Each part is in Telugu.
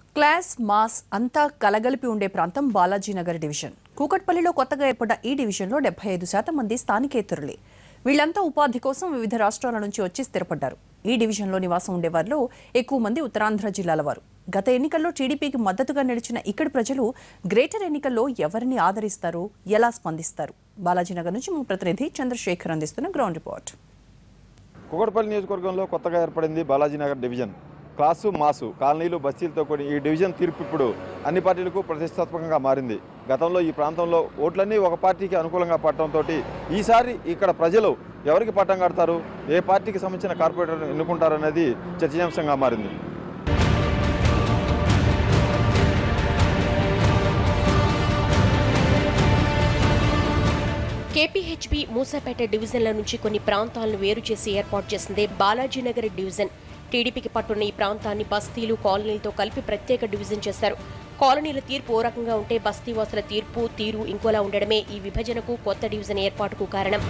క్లాస్ మాస్ అంతా కలగలిపి ఉండే ప్రాంతం బాలాజీనగర్ డివిజన్ కూకట్పల్లిలో కొత్తగా ఏర్పడ్డ ఈ డివిజన్లో డెబ్బై ఐదు శాతం మంది స్థానికేతరులే వీళ్లంతా ఉపాధి కోసం వివిధ రాష్ట్రాల నుంచి వచ్చి స్థిరపడ్డారు ఈ డివిజన్లో నివాసం ఉండేవారిలో ఎక్కువ మంది ఉత్తరాంధ్ర జిల్లాల వారు గత ఎన్నికల్లో టీడీపీకి మద్దతుగా నిలిచిన ఇక్కడి ప్రజలు గ్రేటర్ ఎన్నికల్లో ఎవరిని ఆదరిస్తారు ఎలా స్పందిస్తారు బాలాజీనగర్ నుంచి మా ప్రతినిధి చంద్రశేఖర్ అందిస్తున్న గ్రౌండ్ రిపోర్ట్ కుకట్పల్లి నియోజకవర్గంలో కొత్తగా ఏర్పడింది బాలాజీనగర్ డివిజన్ క్లాసు మాసు కాలనీలు బస్తీలతో కూడి ఈ డివిజన్ తీర్పు ఇప్పుడు అన్ని పార్టీలకు ప్రతిష్టాత్మకంగా మారింది గతంలో ఈ ప్రాంతంలో ఓట్లన్నీ ఒక పార్టీకి అనుకూలంగా పడటంతో ఈసారి ఇక్కడ ప్రజలు ఎవరికి పట్టం కడతారు ఏ పార్టీకి సంబంధించిన కార్పొరేటర్ ఎన్నుకుంటారనేది చర్చనీయాంశంగా మారింది కేపీహెచ్బి మూసాపేట డివిజన్ల నుంచి కొన్ని ప్రాంతాలను వేరు చేసి ఏర్పాటు చేసిందే బాలాజీనగర్ డివిజన్ టీడీపీకి పట్టున్న ఈ ప్రాంతాన్ని బస్తీలు కాలనీలతో కలిపి ప్రత్యేక డివిజన్ చేశారు కాలనీల తీర్పు ఓ రకంగా ఉంటే బస్తీవాసుల తీర్పు తీరు ఇంకోలా ఉండడమే ఈ విభజనకు కొత్త డివిజన్ ఏర్పాటుకు కారణం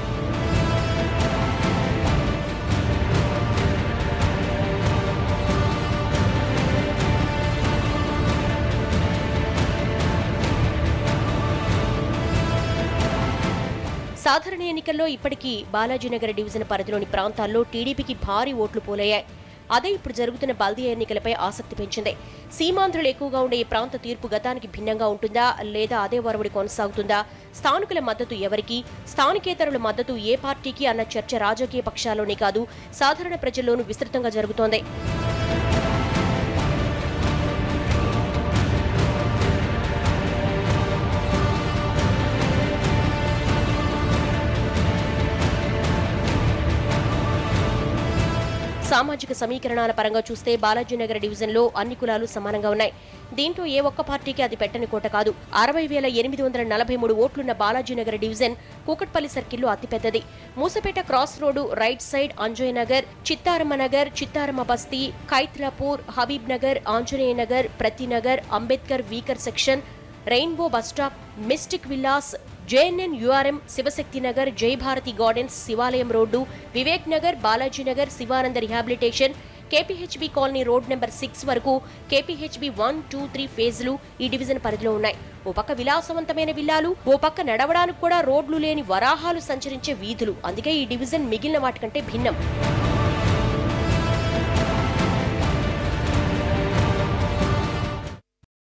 సాధారణ ఎన్నికల్లో ఇప్పటికీ బాలాజీనగర్ డివిజన్ పరిధిలోని ప్రాంతాల్లో టీడీపీకి భారీ ఓట్లు పోలయ్యాయి అదే ఇప్పుడు జరుగుతున్న బల్దీ ఎన్నికలపై ఆసక్తి పెంచింది సీమాంధ్రులు ఎక్కువగా ఉండే ఈ ప్రాంత తీర్పు గతానికి భిన్నంగా ఉంటుందా లేదా అదే వరవడి కొనసాగుతుందా స్థానికుల మద్దతు ఎవరికి స్థానికేతరుల మద్దతు ఏ పార్టీకి అన్న చర్చ రాజకీయ పక్షాల్లోనే కాదు సాధారణ ప్రజల్లోనూ విస్తృతంగా జరుగుతోంది సామాజిక సమీకరణాల పరంగా చూస్తే బాలాజీనగర్ డివిజన్లో అన్ని కులాలు సమానంగా ఉన్నాయి దీంట్లో ఏ ఒక్క పార్టీకి అది పెట్టని కోట కాదు అరవై వేల ఎనిమిది వందల నలభై మూడు ఓట్లున్న బాలాజీనగర్ డివిజన్ కూకట్పల్లి సర్కిల్లో అతిపెద్దది Moosapet cross road right side Anjaiah Nagar Chittaramma Nagar Chittaramma Basti Kaithlapur Habib Nagar Anjaneya Nagar Prathinagar Ambedkar weaker section rainbow bus stop mystic villas JNN URM Shivashakti Nagar Jayabharathi gardens Shivalayam road Vivek Nagar Balaji Nagar Sivananda rehabilitation KPHB colony road number six వరకు కేపీహెచ్బి వన్ టూ త్రీ ఫేజ్లు ఈ డివిజన్ పరిధిలో ఉన్నాయి ఓ పక్క విలాసవంతమైన విల్లాలు ఓ పక్క నడవడానికి కూడా రోడ్లు లేని వరాహాలు సంచరించే వీధులు అందుకే ఈ డివిజన్ మిగిలిన వాటికంటే భిన్నం